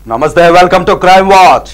నమస్తే welcome to crime watch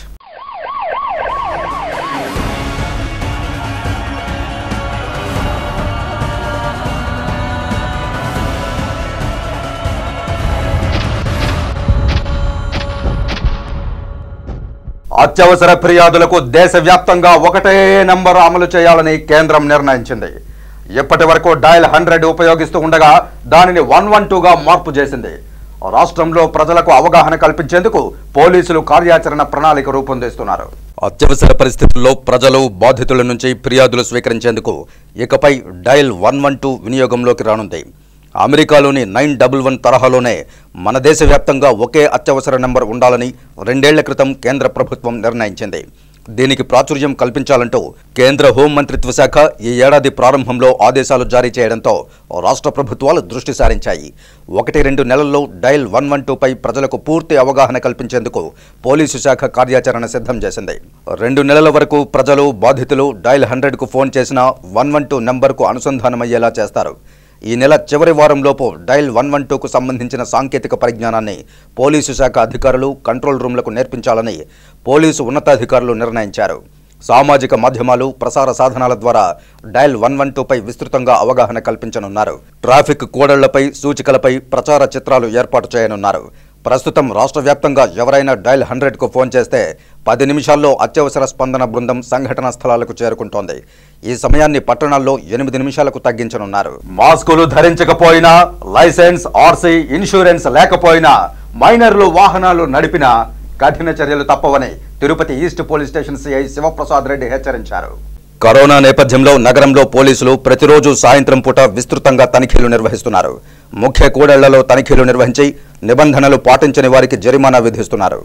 అత్యవసర ఫిర్యాదులకు దేశవ్యాప్తంగా ఒకటే నంబర్ అమలు చేయాలని కేంద్రం నిర్ణయించింది ఇప్పటి వరకు డయల్ హండ్రెడ్ ఉపయోగిస్తూ ఉండగా దానిని వన్ వన్ టూగా మార్పు చేసింది రాష్ట్రంలో ప్రజలకు అవగాహన కల్పించేందుకు పోలీసులు కార్యాచరణ ప్రణాళిక రూపొందిస్తున్నారు అత్యవసర పరిస్థితుల్లో ప్రజలు బాధితుల నుంచి ఫిర్యాదులు స్వీకరించేందుకు ఇకపై డయల్ వన్ వన్ టూ వినియోగంలోకి రానుంది అమెరికాలోని నైన్ డబుల్ వన్ తరహాలోనే మన దేశవ్యాప్తంగా ఒకే అత్యవసర నెంబర్ ఉండాలని రెండేళ్ల క్రితం కేంద్ర ప్రభుత్వం నిర్ణయించింది దీనికి ప్రాచుర్యం కల్పించాలంటూ కేంద్ర హోం మంత్రిత్వ శాఖ ఈ ఏడాది ప్రారంభంలో ఆదేశాలు జారీ చేయడంతో రాష్ట్ర ప్రభుత్వాలు దృష్టి సారించాయి ఒకటి రెండు నెలల్లో డయల్ వన్ వన్ టూపై ప్రజలకు పూర్తి అవగాహన కల్పించేందుకు పోలీసు శాఖ కార్యాచరణ సిద్ధం చేసింది రెండు నెలల వరకు ప్రజలు బాధితులు డయల్ హండ్రెడ్కు ఫోన్ చేసిన వన్ వన్ టూ నెంబర్కు అనుసంధానమయ్యేలా చేస్తారు ఈ నెల చివరి వారంలోపు డయల్ వన్ వన్ టూకు సంబంధించిన సాంకేతిక పరిజ్ఞానాన్ని పోలీసు శాఖ అధికారులు కంట్రోల్ రూమ్లకు నేర్పించాలని పోలీసు ఉన్నతాధికారులు నిర్ణయించారు సామాజిక మాధ్యమాలు ప్రసార సాధనాల ద్వారా డయల్ వన్ వన్ టూపై విస్తృతంగా అవగాహన కల్పించనున్నారు ట్రాఫిక్ కూడళ్లపై సూచికలపై ప్రచార చిత్రాలు ఏర్పాటు చేయనున్నారు ప్రస్తుతం రాష్ట్ర వ్యాప్తంగా ఎవరైనా డయల్ హండ్రెడ్కు ఫోన్ చేస్తే పది నిమిషాల్లో అత్యవసర స్పందన బృందం సంఘటనా స్థలాలకు చేరుకుంటోంది ఈ సమయాన్ని పట్టణాల్లో ఎనిమిది నిమిషాలకు తగ్గించనున్నారు మాస్కులు ధరించకపోయినా లైసెన్స్ ఆర్సీ ఇన్సూరెన్స్ లేకపోయినా మైనర్లు వాహనాలు నడిపినా కఠిన చర్యలు తప్పవని Tirupati east police station CI Shivaprasad Reddy హెచ్చరించారు కరోనా నేపథ్యంలో నగరంలో పోలీసులు ప్రతిరోజు సాయంత్రం పూట విస్తృతంగా తనిఖీలు నిర్వహిస్తున్నారు ముఖ్య కూడళ్లలో తనిఖీలు నిర్వహించి నిబంధనలు పాటించని వారికి జరిమానా విధిస్తున్నారు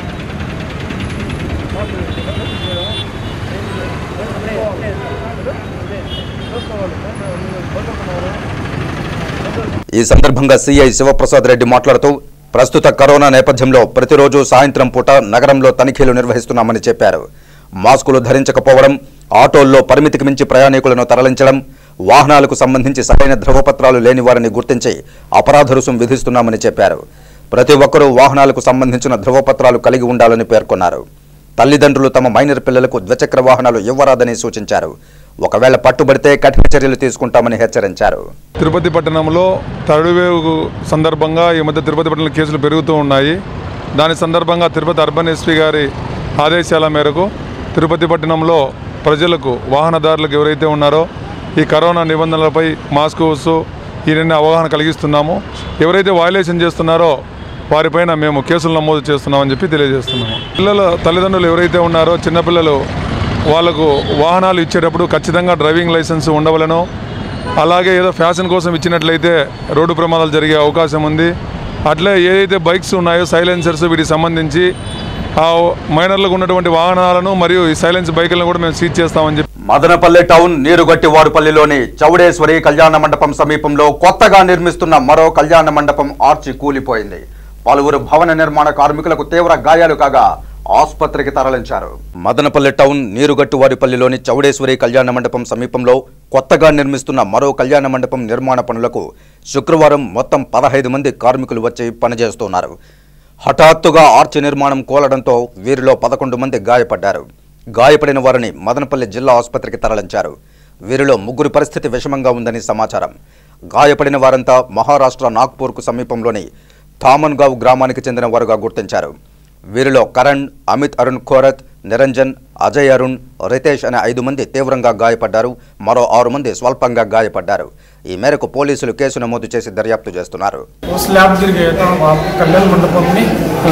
ఈ సందర్భంగా సీఐ శివప్రసాద్ రెడ్డి మాట్లాడుతూ ప్రస్తుత కరోనా నేపథ్యంలో ప్రతిరోజు సాయంత్రం పూట నగరంలో తనిఖీలు నిర్వహిస్తున్నామని చెప్పారు మాస్కులు ధరించకపోవడం ఆటోల్లో పరిమితికి మించి ప్రయాణికులను తరలించడం వాహనాలకు సంబంధించి సరైన ధ్రువపత్రాలు లేని వారిని గుర్తించి అపరాధ రుసుం విధిస్తున్నామని చెప్పారు ప్రతి ఒక్కరూ వాహనాలకు సంబంధించిన ధ్రువపత్రాలు కలిగి ఉండాలని పేర్కొన్నారు తల్లిదండ్రులు తమ మైనర్ పిల్లలకు ద్విచక్ర వాహనాలు ఇవ్వరాదని సూచించారు ఒకవేళ పట్టుబడితే కఠిన చర్యలు తీసుకుంటామని హెచ్చరించారు తిరుపతి పట్టణంలో థర్డ్ వేవ్ సందర్భంగా ఈ మధ్య తిరుపతి పట్టణంలో కేసులు పెరుగుతూ ఉన్నాయి దాని సందర్భంగా తిరుపతి అర్బన్ ఎస్పీ గారి ఆదేశాల మేరకు తిరుపతి పట్టణంలో ప్రజలకు వాహనదారులకు ఎవరైతే ఉన్నారో ఈ కరోనా నిబంధనలపై మాస్క్ వస్తూ ఈయన అవగాహన కలిగిస్తున్నాము ఎవరైతే వయలేషన్ చేస్తున్నారో వారిపైన మేము కేసులు నమోదు చేస్తున్నామని చెప్పి తెలియజేస్తున్నాము పిల్లల తల్లిదండ్రులు ఎవరైతే ఉన్నారో చిన్నపిల్లలు వాళ్ళకు వాహనాలు ఇచ్చేటప్పుడు ఖచ్చితంగా డ్రైవింగ్ లైసెన్స్ ఉండవలను అలాగే ఏదో ఫ్యాషన్ కోసం ఇచ్చినట్లయితే రోడ్డు ప్రమాదాలు జరిగే అవకాశం ఉంది అట్లే ఏదైతే బైక్స్ ఉన్నాయో సైలెన్సర్స్ వీటికి సంబంధించి ఆ మైనర్లకు ఉన్నటువంటి వాహనాలను మరియు ఈ సైలెన్స్ బైకులను కూడా మేము సీజ్ చేస్తామని చెప్పి మదనపల్లె టౌన్ నీరుగట్టివాడుపల్లిలోని చౌడేశ్వరి కళ్యాణ మండపం సమీపంలో కొత్తగా నిర్మిస్తున్న మరో కళ్యాణ మండపం ఆర్చి కూలిపోయింది పలువురు భవన నిర్మాణ కార్మికులకు తీవ్ర గాయాలు కాగా ఆసుపత్రికి తరలించారు మదనపల్లె టౌన్ నీరుగట్టువారిపల్లిలోని చౌడేశ్వరి కళ్యాణ మండపం సమీపంలో కొత్తగా నిర్మిస్తున్న మరో కళ్యాణ మండపం నిర్మాణ పనులకు శుక్రవారం మొత్తం పదహైదు మంది కార్మికులు వచ్చి పనిచేస్తున్నారు హఠాత్తుగా ఆర్చి నిర్మాణం కోలడంతో వీరిలో పదకొండు మంది గాయపడ్డారు గాయపడిన వారిని మదనపల్లి జిల్లా ఆసుపత్రికి తరలించారు వీరిలో ముగ్గురి పరిస్థితి విషమంగా ఉందని సమాచారం గాయపడిన వారంతా మహారాష్ట్ర నాగ్పూర్కు సమీపంలోని థామన్గావ్ గ్రామానికి చెందిన వారుగా గుర్తించారు వీరిలో కరణ్ అమిత్ అరుణ్ ఖోరత్ నిరంజన్ అజయ్ అరుణ్ రితేష్ అనే ఐదు మంది తీవ్రంగా గాయపడ్డారు మరో ఆరు మంది స్వల్పంగా గాయపడ్డారు ఈ మేరకు పోలీసులు కేసు నమోదు చేసి దర్యాప్తు చేస్తున్నారు वो स्लैब गिर गया था वहाँ पे कल्याण मंडपम में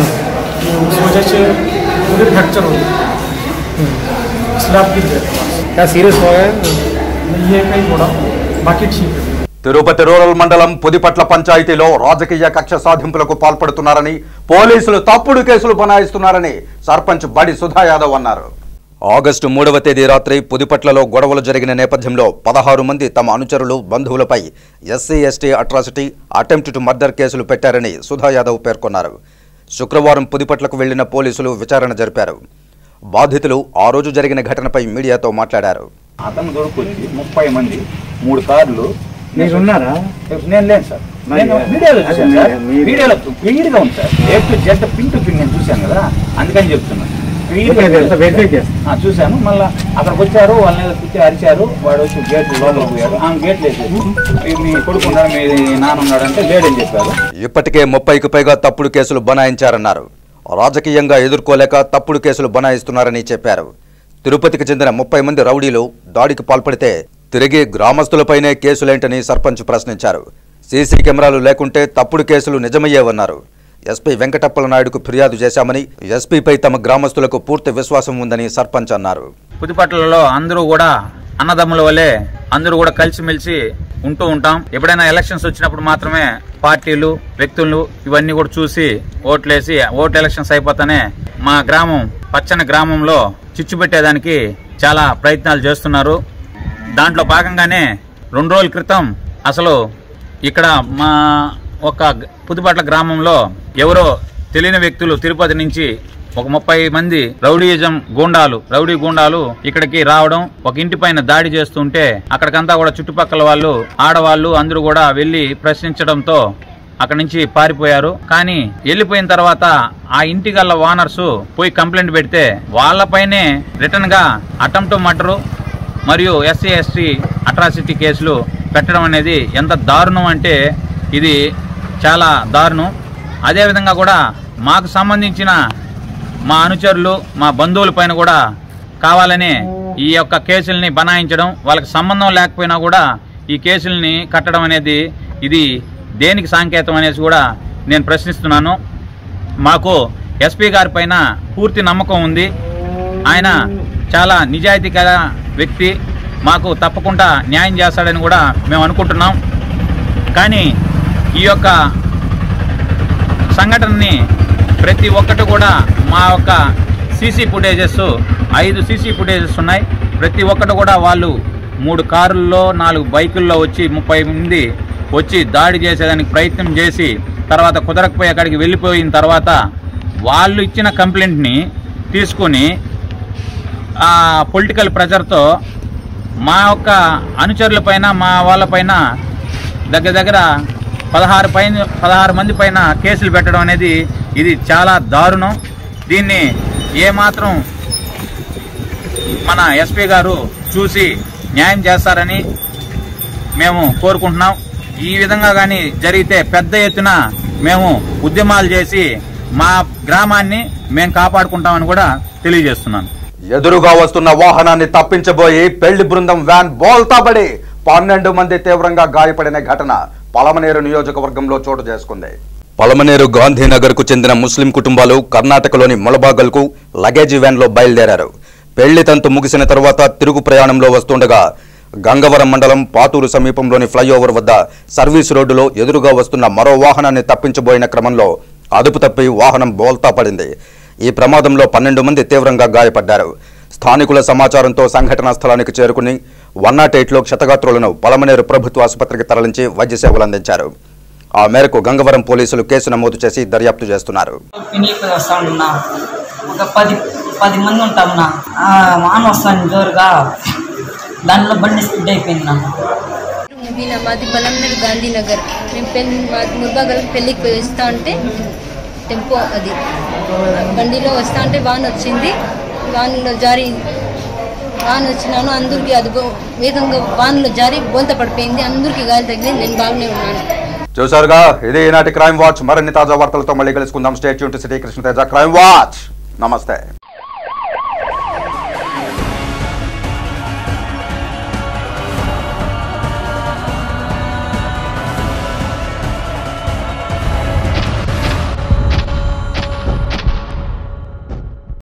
तो उस वजह से पूरे फ्रैक्चर हो गए स्लैब गिर गया था क्या सीरियस हो गए नहीं ये कहीं थोड़ा बाकी ठीक है తిరుపతి రూరల్ మండలం పుదిపట్ల పంచాయతీలో రాజకీయ కక్ష సాధింపులకు పాల్పడుతున్నారని పోలీసులు తప్పుడు కేసులు బనాయిస్తున్నారని సర్పంచ్ బడి సుధా యాదవ్ అన్నారు ఆగస్టు మూడవ తేదీ రాత్రి పుదిపట్లలో గొడవలు జరిగిన నేపథ్యంలో పదహారు మంది తమ అనుచరులు బంధువులపై SC ST atrocity attempt to murder కేసులు పెట్టారని సుధా యాదవ్ పేర్కొన్నారు శుక్రవారం పుదిపట్లకు వెళ్లిన పోలీసులు విచారణ జరిపారు బాధితులు ఆ రోజు జరిగిన ఘటనపై మీడియాతో మాట్లాడారు అతను దొరుకొచ్చి ముప్పై మంది మూడు కార్లు మీరు ఉన్నారా నేను లేను సార్ నేను వీడియోలో చూశాను సార్ వీడియోలో క్లియర్గా ఉంది sir A to Z pin to pin నేను చూశాను కదా అందుకని చెప్తున్నాను క్లియర్గా ఆ, చూశాను మళ్ళీ అక్కడికి వచ్చారు వాళ్ళని ఏదో తిట్టి అరిచారు వాడు వచ్చి గేట్ లోపల పోయాడు ఆ గేట్ లేదు మీ కొడుకు ఉన్నాడు మీ నాన్న ఉన్నాడు అంటే లేడని చెప్పారు ఇప్పటికే ముప్పైకి పైగా తప్పుడు కేసులు బనాయించారన్నారు రాజకీయంగా ఎదుర్కోలేక తప్పుడు కేసులు బనాయిస్తున్నారని చెప్పారు తిరుపతికి చెందిన ముప్పై మంది రౌడీలు దాడికి పాల్పడితే తిరిగి గ్రామస్తులపైనే కేసులేంటని సర్పంచ్ ప్రశ్నించారు సీసీ కెమెరాలు లేకుంటే తప్పుడు కేసులు నిజమయ్యేవన్నారు ఎస్పీ వెంకటప్పల నాయుడుకు ఫిర్యాదు చేశామని ఎస్పీపై తమ గ్రామస్తులకు పూర్తి విశ్వాసం ఉందని సర్పంచ్ అన్నారు పుదుపట్లలో అందరూ కూడా అన్నదమ్ముల వలె అందరూ కూడా కలిసిమెలిసి ఉంటూ ఉంటాం ఎప్పుడైనా ఎలక్షన్స్ వచ్చినప్పుడు మాత్రమే పార్టీలు వ్యక్తులు ఇవన్నీ కూడా చూసి ఓట్లేసి ఓట్ ఎలక్షన్స్ అయిపోతానే మా గ్రామం పచ్చని గ్రామంలో చిచ్చు పెట్టేదానికి చాలా ప్రయత్నాలు చేస్తున్నారు దాంట్లో భాగంగానే రెండు రోజుల క్రితం అసలు ఇక్కడ మా ఒక పుదుపట్ల గ్రామంలో ఎవరో తెలియని వ్యక్తులు తిరుపతి నుంచి ఒక ముప్పై మంది రౌడీయిజం గూండాలు రౌడీ గూండాలు ఇక్కడికి రావడం ఒక ఇంటి పైన దాడి చేస్తుంటే అక్కడికంతా కూడా చుట్టుపక్కల వాళ్ళు ఆడవాళ్ళు అందరూ కూడా వెళ్లి ప్రశ్నించడంతో అక్కడి నుంచి పారిపోయారు కానీ వెళ్ళిపోయిన తర్వాత ఆ ఇంటి గల్ల ఓనర్స్ పోయి కంప్లైంట్ పెడితే వాళ్ళపైనే రిటర్న్ గా అటెంప్ట్ మర్డరు మరియు ఎస్సీ ఎస్టీ అట్రాసిటీ కేసులు పెట్టడం అనేది ఎంత దారుణం అంటే ఇది చాలా దారుణం అదేవిధంగా కూడా మాకు సంబంధించిన మా అనుచరులు మా బంధువుల పైన కూడా కావాలని ఈ యొక్క కేసుల్ని బనాయించడం వాళ్ళకి సంబంధం లేకపోయినా కూడా ఈ కేసుల్ని కట్టడం అనేది ఇది దేనికి సాంకేతం అనేసి కూడా నేను ప్రశ్నిస్తున్నాను మాకు ఎస్పీ గారి పైన పూర్తి నమ్మకం ఉంది ఆయన చాలా నిజాయితీ గల వ్యక్తి మాకు తప్పకుండా న్యాయం చేస్తాడని కూడా మేము అనుకుంటున్నాం కానీ ఈ యొక్క సంఘటనని ప్రతి ఒక్కటి కూడా మా యొక్క సీసీ ఫుటేజెస్ ఐదు సీసీ ఫుటేజెస్ ఉన్నాయి ప్రతి ఒక్కటి కూడా వాళ్ళు మూడు కారుల్లో నాలుగు బైకుల్లో వచ్చి ముప్పై మంది వచ్చి దాడి చేసేదానికి ప్రయత్నం చేసి తర్వాత కుదరకపోయి అక్కడికి వెళ్ళిపోయిన తర్వాత వాళ్ళు ఇచ్చిన కంప్లైంట్ని తీసుకొని ఆ పొలిటికల్ ప్రెజర్తో మా యొక్క అనుచరుల పైన మా వాళ్ళపైన దగ్గర దగ్గర పదహారు పైన పదహారు మంది పైన కేసులు పెట్టడం అనేది ఇది చాలా దారుణం దీన్ని ఏమాత్రం మన ఎస్పీ గారు చూసి న్యాయం చేస్తారని మేము కోరుకుంటున్నాం ఈ విధంగా కానీ జరిగితే పెద్ద ఎత్తున మేము ఉద్యమాలు చేసి మా గ్రామాన్ని మేము కాపాడుకుంటామని కూడా తెలియజేస్తున్నాను ఎదురుగా వస్తున్న వాహనాన్ని తప్పించబోయి పెళ్లి బృందం వ్యాన్ బోల్తాబడి పన్నెండు మంది తీవ్రంగా గాయపడిన ఘటన పలమనేరు నియోజకవర్గంలో చోటు చేసుకుంది పలమనేరు గాంధీనగర్ కు చెందిన ముస్లిం కుటుంబాలు కర్ణాటకలోని ములబాగల్కు లగేజీ వ్యాన్లో బయలుదేరారు పెళ్లి తంతు ముగిసిన తరువాత తిరుగు ప్రయాణంలో వస్తుండగా గంగవరం మండలం పాతూరు సమీపంలోని ఫ్లైఓవర్ వద్ద సర్వీస్ రోడ్డులో ఎదురుగా వస్తున్న మరో వాహనాన్ని తప్పించబోయిన క్రమంలో అదుపు తప్పి వాహనం బోల్తా పడింది ఈ ప్రమాదంలో పన్నెండు మంది తీవ్రంగా గాయపడ్డారు స్థానికుల సమాచారంతో సంఘటనా స్థలానికి చేరుకుని వన్ నాట్ ఎయిట్లో క్షతగాత్రులను పలమనేరు ప్రభుత్వ ఆసుపత్రికి తరలించి వైద్య సేవలు అందించారు ఆ మేరకు గంగవరం పోలీసులు కేసు నమోదు చేసి దర్యాప్తు చేస్తున్నారు పిన్నికి వస్తా ఉన్నా ఒక పది పది మంది ఉంటామన్నా వాన వస్తాను జోరుగా దాంట్లో బండి స్కిడ్ అయిపోయింది నా ముబీనా మాది బలంనగర్ గాంధీనగర్ మేము పెళ్లి మాది ముర్బాగల్ పెళ్ళికి పోయి వస్తా ఉంటే టెంపో అది బండిలో వస్తా ఉంటే వాన్ వచ్చింది వాన్లో జారి వాన్ వచ్చినాను అందరికి అది గో- వేగంగా వాన్లో జారి బోల్త పడిపోయింది అందరికి గాలి తగిలింది నేను బాగానే ఉన్నాను చూసారుగా ఇది ఈనాటి క్రైమ్ వాచ్ మరిన్ని తాజా వార్తలతో మళ్ళీ కలుసుకుందాం స్టేట్ యూన్ city Krishna Teja crime watch నమస్తే